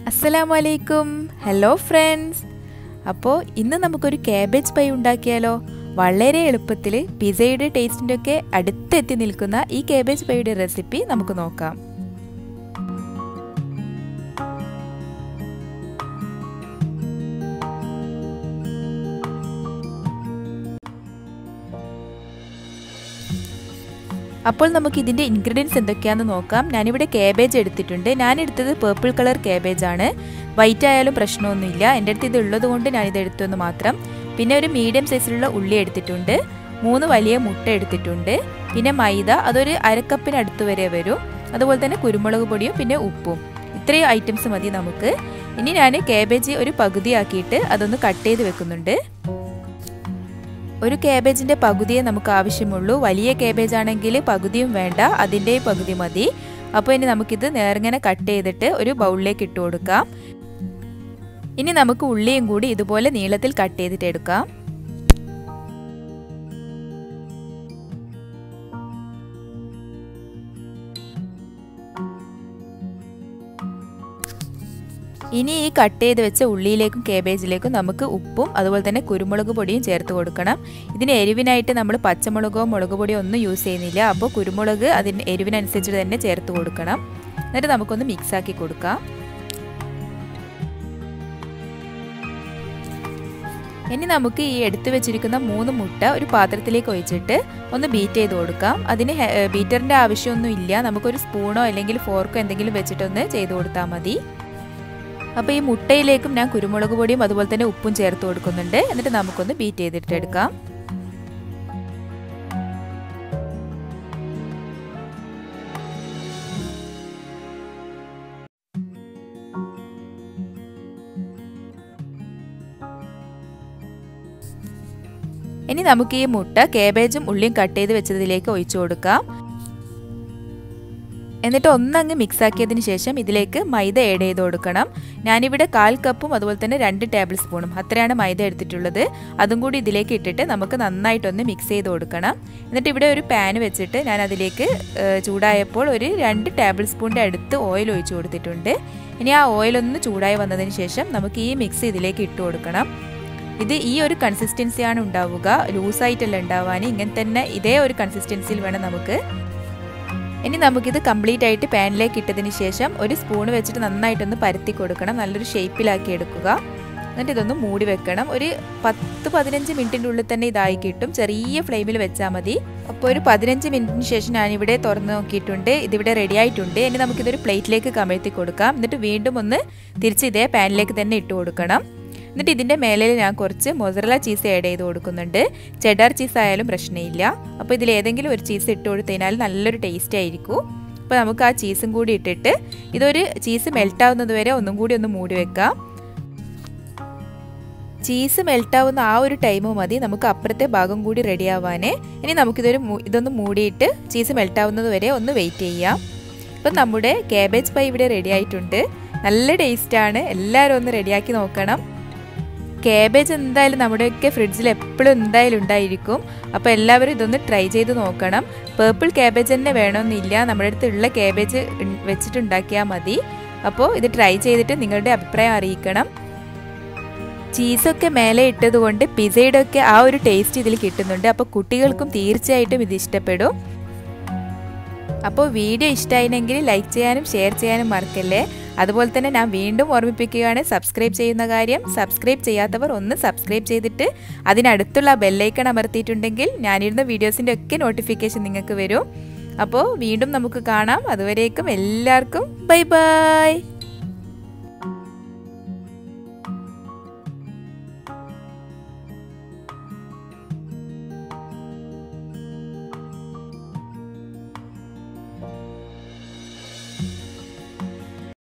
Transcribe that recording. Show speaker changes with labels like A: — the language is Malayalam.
A: അസ്സലാമു അലൈക്കും ഹലോ ഫ്രണ്ട്സ് അപ്പോൾ ഇന്ന് നമുക്കൊരു കാബേജ് പൈ ഉണ്ടാക്കിയാലോ വളരെ എളുപ്പത്തിൽ പിസയുടെ ടേസ്റ്റിൻ്റെ ഒക്കെ അടുത്തെത്തി നിൽക്കുന്ന ഈ കാബേജ് പൈയുടെ റെസിപ്പി നമുക്ക് നോക്കാം അപ്പോൾ നമുക്ക് ഇതിൻ്റെ ഇൻഗ്രീഡിയൻസ് എന്തൊക്കെയാണെന്ന് നോക്കാം ഞാനിവിടെ കാബേജ് എടുത്തിട്ടുണ്ട് ഞാൻ എടുത്തത് പേർപ്പിൾ കളർ കാബേജ് ആണ് വൈറ്റ് ആയാലും പ്രശ്നമൊന്നുമില്ല എൻ്റെ അടുത്ത് ഇത് ഉള്ളത് കൊണ്ട് ഞാനിത് എടുത്തെന്ന് മാത്രം പിന്നെ ഒരു മീഡിയം സൈസിലുള്ള ഉള്ളി എടുത്തിട്ടുണ്ട് മൂന്ന് വലിയ മുട്ട എടുത്തിട്ടുണ്ട് പിന്നെ മൈദ അതൊരു അരക്കപ്പിന് അടുത്ത് വരെ വരും അതുപോലെ തന്നെ കുരുമുളക് പൊടിയും പിന്നെ ഉപ്പും ഇത്രയും ഐറ്റംസ് മതി നമുക്ക് ഇനി ഞാൻ കാബേജ് ഒരു പകുതിയാക്കിയിട്ട് അതൊന്ന് കട്ട് ചെയ്ത് വെക്കുന്നുണ്ട് ഒരു കാബേജിൻ്റെ പകുതിയെ നമുക്ക് ആവശ്യമുള്ളൂ വലിയ കാബേജ് ആണെങ്കിൽ പകുതിയും വേണ്ട അതിൻ്റെ പകുതി മതി അപ്പോൾ ഇനി നമുക്കിത് നേർങ്ങനെ കട്ട് ചെയ്തിട്ട് ഒരു ബൗളിലേക്ക് ഇട്ട് കൊടുക്കാം ഇനി നമുക്ക് ഉള്ളിയും കൂടി ഇതുപോലെ നീളത്തിൽ കട്ട് ചെയ്തിട്ട് എടുക്കാം ഇനി ഈ കട്ട് ചെയ്ത് വെച്ച ഉള്ളിയിലേക്കും കേബേജിലേക്കും നമുക്ക് ഉപ്പും അതുപോലെ തന്നെ കുരുമുളക് പൊടിയും ചേർത്ത് കൊടുക്കണം ഇതിന് എരിവിനായിട്ട് നമ്മൾ പച്ചമുളകോ മുളക് പൊടിയോ ഒന്നും യൂസ് ചെയ്യുന്നില്ല അപ്പോൾ കുരുമുളക് അതിന് എരിവിനനുസരിച്ച് തന്നെ ചേർത്ത് കൊടുക്കണം എന്നിട്ട് നമുക്കൊന്ന് മിക്സ് ആക്കി കൊടുക്കാം ഇനി നമുക്ക് ഈ എടുത്തു വെച്ചിരിക്കുന്ന മൂന്ന് മുട്ട ഒരു പാത്രത്തിലേക്ക് ഒഴിച്ചിട്ട് ഒന്ന് ബീറ്റ് ചെയ്ത് കൊടുക്കാം അതിന് ബീറ്ററിൻ്റെ ആവശ്യമൊന്നും ഇല്ല നമുക്കൊരു സ്പൂണോ അല്ലെങ്കിൽ ഫോർക്കോ എന്തെങ്കിലും വെച്ചിട്ടൊന്ന് ചെയ്ത് കൊടുത്താൽ മതി അപ്പോൾ ഈ മുട്ടയിലേക്കും ഞാൻ കുരുമുളക് പൊടിയും അതുപോലെ തന്നെ ഉപ്പും ചേർത്ത് കൊടുക്കുന്നുണ്ട് എന്നിട്ട് നമുക്കൊന്ന് ബീറ്റ് ചെയ്തിട്ട് എടുക്കാം ഇനി നമുക്ക് ഈ മുട്ട കേബേജും ഉള്ളിയും കട്ട് ചെയ്ത് വെച്ചതിലേക്ക് ഒഴിച്ചു കൊടുക്കാം എന്നിട്ട് ഒന്നങ്ങ് മിക്സ് ആക്കിയതിന് ശേഷം ഇതിലേക്ക് മൈദ ആഡ് ചെയ്ത് കൊടുക്കണം ഞാനിവിടെ കാൽ കപ്പും അതുപോലെ തന്നെ രണ്ട് ടേബിൾ സ്പൂണും അത്രയാണ് മൈദ എടുത്തിട്ടുള്ളത് അതും കൂടി ഇതിലേക്ക് ഇട്ടിട്ട് നമുക്ക് നന്നായിട്ടൊന്ന് മിക്സ് ചെയ്ത് കൊടുക്കണം എന്നിട്ട് ഇവിടെ ഒരു പാൻ വെച്ചിട്ട് ഞാൻ അതിലേക്ക് ചൂടായപ്പോൾ ഒരു രണ്ട് ടേബിൾ സ്പൂണിൻ്റെ അടുത്ത് ഓയിൽ ഒഴിച്ചു കൊടുത്തിട്ടുണ്ട് ഇനി ആ ഓയിലൊന്ന് ചൂടായി വന്നതിന് ശേഷം നമുക്ക് ഈ മിക്സ് ഇതിലേക്ക് ഇട്ട് കൊടുക്കണം ഇത് ഈ ഒരു കൺസിസ്റ്റൻസിയാണ് ഉണ്ടാവുക ലൂസായിട്ടല്ല ഉണ്ടാവാൻ ഇങ്ങനെ തന്നെ ഇതേ ഒരു കൺസിസ്റ്റൻസിയിൽ വേണം നമുക്ക് ഇനി നമുക്കിത് കംപ്ലീറ്റ് ആയിട്ട് പാനിലേക്ക് ഇട്ടതിന് ശേഷം ഒരു സ്പൂൺ വെച്ചിട്ട് നന്നായിട്ടൊന്ന് പരത്തി കൊടുക്കണം നല്ലൊരു ഷേപ്പിലാക്കി എടുക്കുക എന്നിട്ട് ഇതൊന്ന് മൂടി വെക്കണം ഒരു പത്ത് പതിനഞ്ച് മിനിറ്റിൻ്റെ ഉള്ളിൽ തന്നെ ഇതായി കിട്ടും ചെറിയ ഫ്ലെയിമിൽ വെച്ചാൽ മതി അപ്പോൾ ഒരു പതിനഞ്ച് മിനിറ്റിന് ശേഷം ഞാനിവിടെ തുറന്ന് നോക്കിയിട്ടുണ്ട് ഇതിവിടെ റെഡി ആയിട്ടുണ്ട് ഇനി നമുക്കിതൊരു പ്ലേറ്റിലേക്ക് കമഴ്ത്തി കൊടുക്കാം എന്നിട്ട് വീണ്ടും ഒന്ന് തിരിച്ച് ഇതേ പാനിലേക്ക് തന്നെ ഇട്ട് കൊടുക്കണം എന്നിട്ട് ഇതിൻ്റെ മേലെ ഞാൻ കുറച്ച് മൊസറല ചീസ് ആഡ് ചെയ്ത് കൊടുക്കുന്നുണ്ട് ചെഡാർ ചീസ് ആയാലും പ്രശ്നമില്ല അപ്പോൾ ഇതിൽ ഏതെങ്കിലും ഒരു ചീസ് ഇട്ട് കൊടുത്തതിനാൽ നല്ലൊരു ടേസ്റ്റ് ആയിരിക്കും അപ്പോൾ നമുക്ക് ആ ചീസും കൂടി ഇട്ടിട്ട് ഇതൊരു ചീസ് മെൽട്ടാവുന്നത് വരെ ഒന്നും കൂടി ഒന്ന് മൂടി വെക്കാം ചീസ് മെൽട്ടാവുന്ന ആ ഒരു ടൈം മതി നമുക്ക് അപ്പുറത്തെ ഭാഗം കൂടി റെഡി ആവാനേ ഇനി നമുക്കിതൊരു ഇതൊന്ന് മൂടിയിട്ട് ചീസ് മെൽട്ടാവുന്നത് വരെ ഒന്ന് വെയിറ്റ് ചെയ്യാം ഇപ്പം നമ്മുടെ കാബേജ് പൈ ഇവിടെ റെഡി ആയിട്ടുണ്ട് നല്ല ടേസ്റ്റാണ് എല്ലാവരും ഒന്ന് റെഡിയാക്കി നോക്കണം കാബേജ് എന്തായാലും നമ്മുടെയൊക്കെ ഫ്രിഡ്ജിൽ എപ്പോഴും എന്തായാലും ഉണ്ടായിരിക്കും അപ്പോൾ എല്ലാവരും ഇതൊന്ന് ട്രൈ ചെയ്ത് നോക്കണം പേർപ്പിൾ കാബേജ് തന്നെ വേണമെന്നില്ല നമ്മുടെ അടുത്തുള്ള കാബേജ് വെച്ചിട്ടുണ്ടാക്കിയാൽ മതി അപ്പോൾ ഇത് ട്രൈ ചെയ്തിട്ട് നിങ്ങളുടെ അഭിപ്രായം അറിയിക്കണം ചീസൊക്കെ മേലെ ഇട്ടത് കൊണ്ട് പിസയുടെ ഒക്കെ ആ ഒരു ടേസ്റ്റ് ഇതിൽ കിട്ടുന്നുണ്ട് അപ്പോൾ കുട്ടികൾക്കും തീർച്ചയായിട്ടും ഇത് ഇഷ്ടപ്പെടും അപ്പോൾ വീഡിയോ ഇഷ്ടമായിരുന്നെങ്കിൽ ലൈക്ക് ചെയ്യാനും ഷെയർ ചെയ്യാനും മറക്കല്ലേ അതുപോലെ തന്നെ ഞാൻ വീണ്ടും ഓർമ്മിപ്പിക്കുകയാണ് സബ്സ്ക്രൈബ് ചെയ്യുന്ന കാര്യം സബ്സ്ക്രൈബ് ചെയ്യാത്തവർ ഒന്ന് സബ്സ്ക്രൈബ് ചെയ്തിട്ട് അതിനടുത്തുള്ള ബെല്ലൈക്കൺ അമർത്തിയിട്ടുണ്ടെങ്കിൽ ഞാനിരുന്ന വീഡിയോസിൻ്റെ ഒക്കെ നോട്ടിഫിക്കേഷൻ നിങ്ങൾക്ക് വരും അപ്പോൾ വീണ്ടും നമുക്ക് കാണാം അതുവരേക്കും എല്ലാവർക്കും ബൈ ബൈ